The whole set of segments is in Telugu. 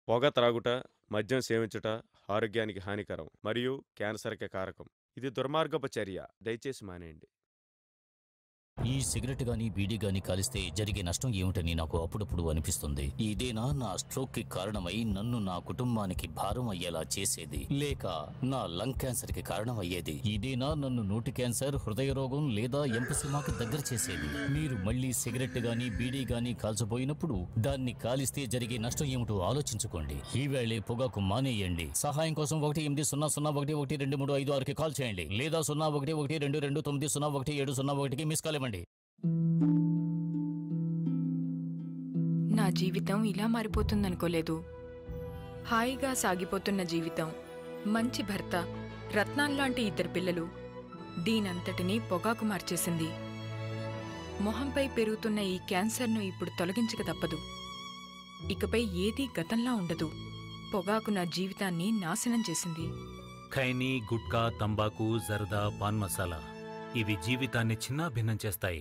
పొగ త్రాగుట మద్యం సేవించుట ఆరోగ్యానికి హానికరం మరియు క్యాన్సర్కి కారకం ఇది దుర్మార్గపు చర్య దయచేసి మానేయండి ఈ సిగరెట్ గాని బీడీ గాని కాలిస్తే జరిగే నష్టం ఏమిటని నాకు అప్పుడప్పుడు అనిపిస్తుంది ఇదేనా నా స్ట్రోక్ కి కారణమై నన్ను నా కుటుంబానికి భారం అయ్యేలా చేసేది లేక నా లంగ్ క్యాన్సర్ కి కారణం అయ్యేది ఇదేనా నన్ను నోటి క్యాన్సర్ హృదయ రోగం లేదా ఎంపసిమాకి దగ్గర చేసేది మీరు మళ్ళీ సిగరెట్ గాని బీడీ గాని కాల్చబోయినప్పుడు దాన్ని కాలిస్తే జరిగే నష్టం ఏమిటో ఆలోచించుకోండి ఈవేళే పొగాకు మానేయండి సహాయం కోసం ఒకటి ఎనిమిది సున్నా సున్నా ఒకటి ఒకటి రెండు మూడు ఐదు ఆరుకి కాల్ చేయండి లేదా సున్నా ఒకటి ఒకటి రెండు రెండు తొమ్మిది సున్నా ఒకటి ఏడు సున్నా ఒకటికి మిస్ కాల్ ఇవ్వండి నా జీవితం ఇలా మారిపోతుందనుకోలేదు హాయిగా సాగిపోతున్న జీవితం మంచి భర్త రత్నాల్లాంటి ఇద్దరు పిల్లలు దీనంతటినీ పొగాకు మార్చేసింది మొహంపై పెరుగుతున్న ఈ క్యాన్సర్ను ఇప్పుడు తొలగించక తప్పదు ఇకపై ఏదీ గతంలా ఉండదు పొగాకు నా జీవితాన్ని నాశనం చేసింది ఖైనీ గుట్కా తంబాకు జర్దా పాన్ మసాలా ఇవి జీవితాన్ని చిన్నాభిన్నం చేస్తాయి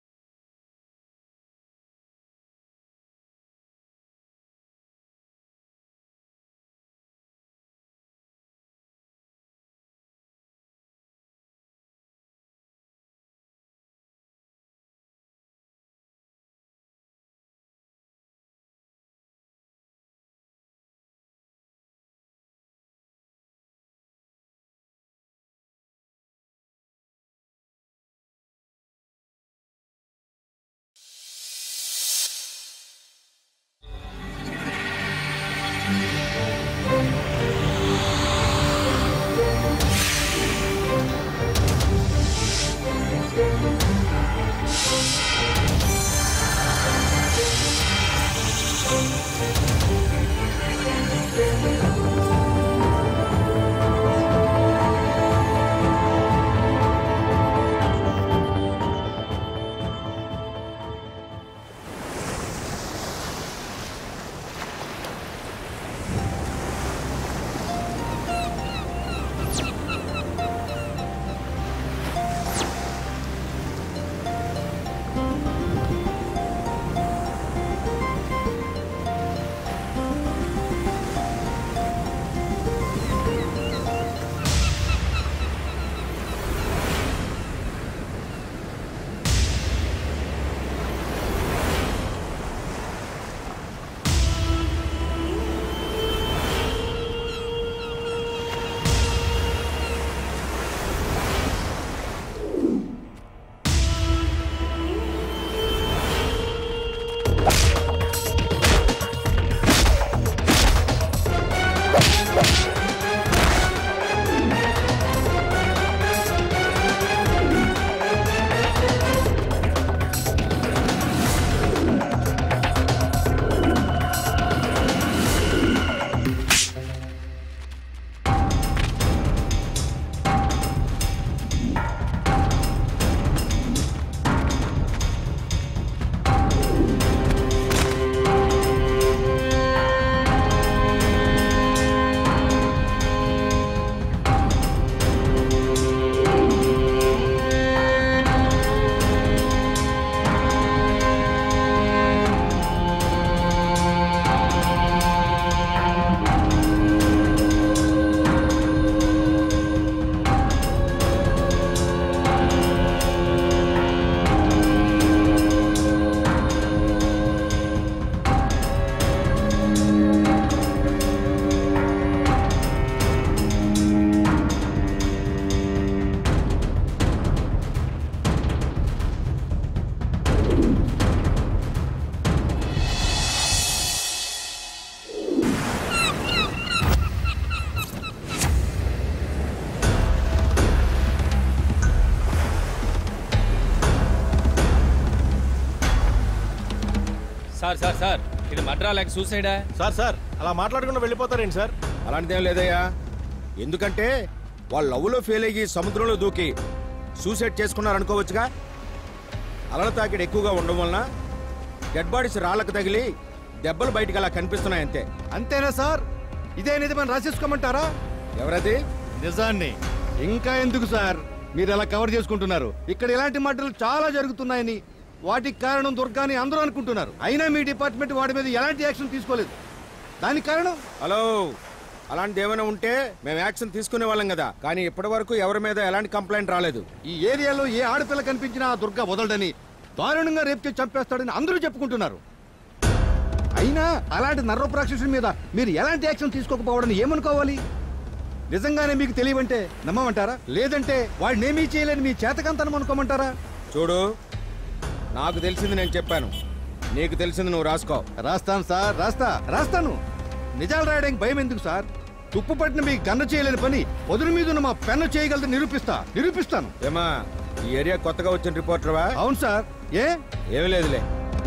సార్ సార్ సార్ ఇది మడ్రా లేక సూసైడా సార్ సార్ అలా మాట్లాడకుండా వెళ్ళిపోతారేంటి సార్ అలాంటిదేం లేదయ్యా ఎందుకంటే వాళ్ళు లవ్లో ఫెయిల్ అయ్యి సముద్రంలో దూకి సూసైడ్ చేసుకున్నారనుకోవచ్చుగా అలల తాకిడి ఎక్కువగా ఉండడం వలన డెడ్ బాడీస్ రాళ్ళకు తగిలి దెబ్బలు బయటికి అలా కనిపిస్తున్నాయి అంతే అంతేనా సార్ ఇదే నిజమని రాసేసుకోమంటారా ఎవరది నిజాన్ని ఇంకా ఎందుకు సార్ మీరు ఎలా కవర్ చేసుకుంటున్నారు ఇక్కడ ఇలాంటి మాటలు చాలా జరుగుతున్నాయని వాటికి కారణం దుర్గాని అందరూ అనుకుంటున్నారు అయినా మీ డిపార్ట్మెంట్ వాడి మీద ఎలాంటి యాక్షన్ తీసుకోలేదు దానికి కారణం హలో అలాంటిది ఏమైనా ఉంటే మేము యాక్షన్ తీసుకునే వాళ్ళం కదా కానీ ఇప్పటి వరకు ఎవరి మీద ఎలాంటి కంప్లైంట్ రాలేదు ఈ ఏరియాలో ఏ ఆడపిల్ల కనిపించినా ఆ దుర్గా వదలడని దారుణంగా రేపు చేసి చంపేస్తాడని అందరూ చెప్పుకుంటున్నారు అయినా అలాంటి నర్రపు రాక్షసుడి మీద మీరు ఎలాంటి యాక్షన్ తీసుకోకపోవడం ఏమనుకోవాలి నిజంగానే మీకు తెలియవంటే నమ్మమంటారా లేదంటే వాడిని ఏమీ చేయలేని మీ చేతకంతనం అనుకోమంటారా చూడు నాకు తెలిసింది నేను చెప్పాను నీకు తెలిసింది నువ్వు రాసుకో రాస్తాను సార్ రాస్తా రాస్తాను నిజాలు రాయడానికి భయం ఎందుకు సార్ తుప్పు పట్టిన మీ గన్ను చేయలేని పని పొదురు మీద ఉన్న మా పెన్ను చేయగలదు నిరూపిస్తా నిరూపిస్తాను ఏమా ఈ ఏరియా కొత్తగా వచ్చిన రిపోర్టర్వా అవును సార్ ఏ ఏమీ లేదులే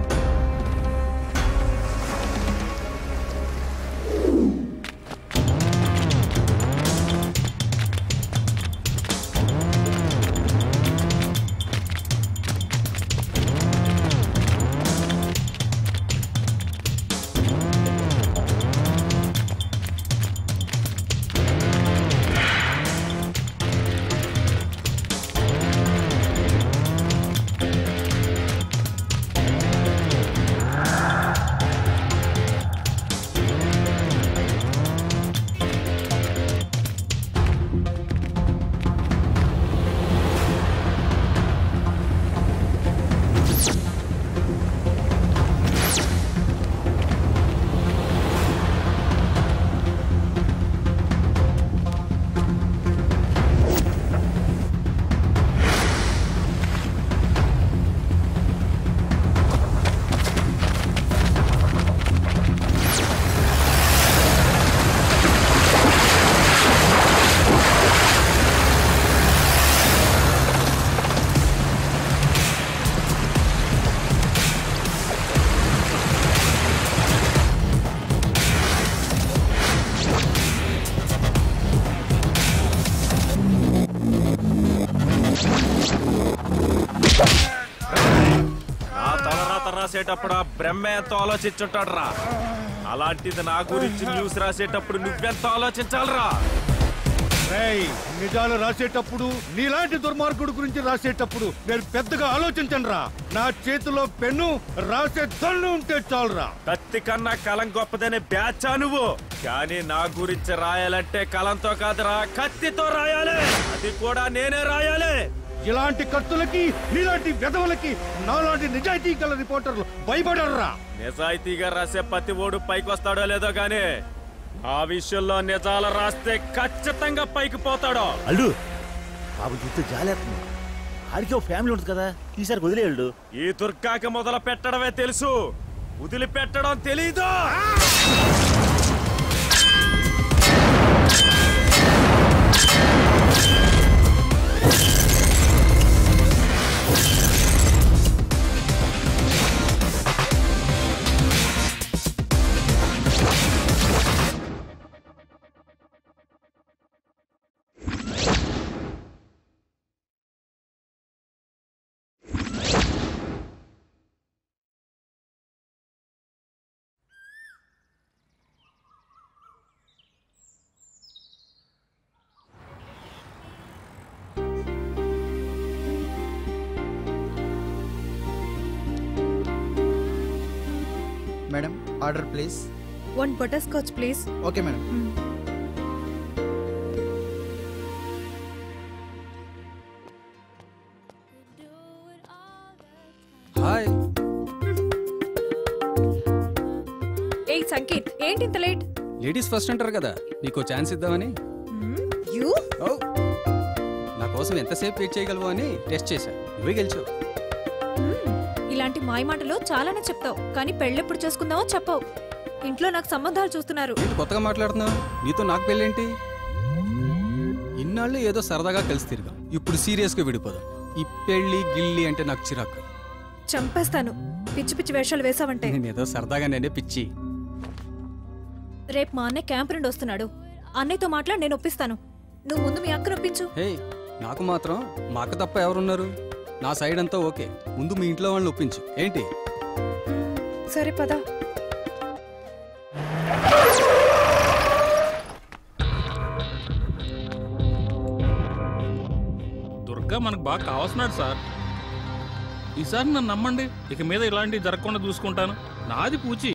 నా తలరాత రాసేటప్పుడు ఆ బ్రహ్మ ఎంతో ఆలోచించుంటాడు రా అలాంటిది నా గురించి న్యూస్ రాసేటప్పుడు నువ్వెంత ఆలోచించాలరా రేయ్, నిజాలు రాసేటప్పుడు నీలాంటి దుర్మార్గుడు గురించి రాసేటప్పుడు నేను పెద్దగా ఆలోచించను రా నా చేతిలో పెన్ను రాసే దన్ను ఉంటే చాలురా కత్తి కన్నా కలం గొప్పదనే బ్యాచా నువ్వు కానీ నా గురించి రాయాలంటే కలంతో కాదురా కత్తితో రాయాలి అది కూడా నేనే రాయాలి ఇలాంటి కత్తులకి నీలాంటి వెధవలకి నాలాంటి నిజాయితీ గల రిపోర్టర్లు భయపడర్రా నిజాయితీగా రాసే ప్రతి ఓడు పైకి వస్తాడో లేదో గానీ ఆ విషయంలో నిజాలు రాస్తే ఖచ్చితంగా పైకి పోతాడో అల్లు బాబు చూస్తే జాలేస్తుంది ఆడికి ఒక ఫ్యామిలీ ఉంటుంది కదా ఈసారి వదిలేయడు ఈ దుర్గాకి మొదలు పెట్టడమే తెలుసు వదిలిపెట్టడం తెలీదు madam order please one butter scotch please okay madam hi ఏ సంకేత్ ఏంటి ఇంత లేట్ లేడీస్ ఫస్ట్ అంటారు కదా నీకు ఛాన్స్ ఇద్దామని యూ ఓ నా కోసం ఎంతసేపు వెయిట్ చేయగలవు అని టెస్ట్ చేశా నువ్వే గెలిచావు ఇలాంటి మాయ మాటలు చాలానే చెప్తావు కానీ పెళ్ళెప్పుడు చేసుకుందామో చెప్పావు ఇంట్లో నాకు సంబంధాలు చూస్తున్నారు ఏంటి కొత్తగా మాట్లాడుతున్నావు నీతో నాకు పెళ్ళేంటి ఇన్నాళ్ళు ఏదో సరదాగా కలిసి తిరిగాం ఇప్పుడు సీరియస్గా విడిపోదాం ఈ పెళ్ళి గిల్లి అంటే నాకు చిరాకు చంపేస్తాను పిచ్చి పిచ్చి వేషాలు వేసావంటే నేను ఏదో సరదాగా నేనే పిచ్చి రేపు మా అన్నయ్య క్యాంప్ నుండి వస్తున్నాడు అన్నయ్యతో మాట్లాడి నేను ఒప్పిస్తాను నువ్వు ముందు మీ అక్కను ఒప్పించు హే నాకు మాత్రం మా అక్క తప్ప ఎవరున్నారు నా సైడ్ అంతా ఓకే ముందు మీ ఇంట్లో వాళ్ళని ఒప్పించు ఏంటి సరే పదా దుర్గా మనకు బాగా కావాల్సినాడు సార్ ఈసారి నన్ను నమ్మండి ఇక మీద ఇలాంటివి జరగకుండా చూసుకుంటాను నాది పూచి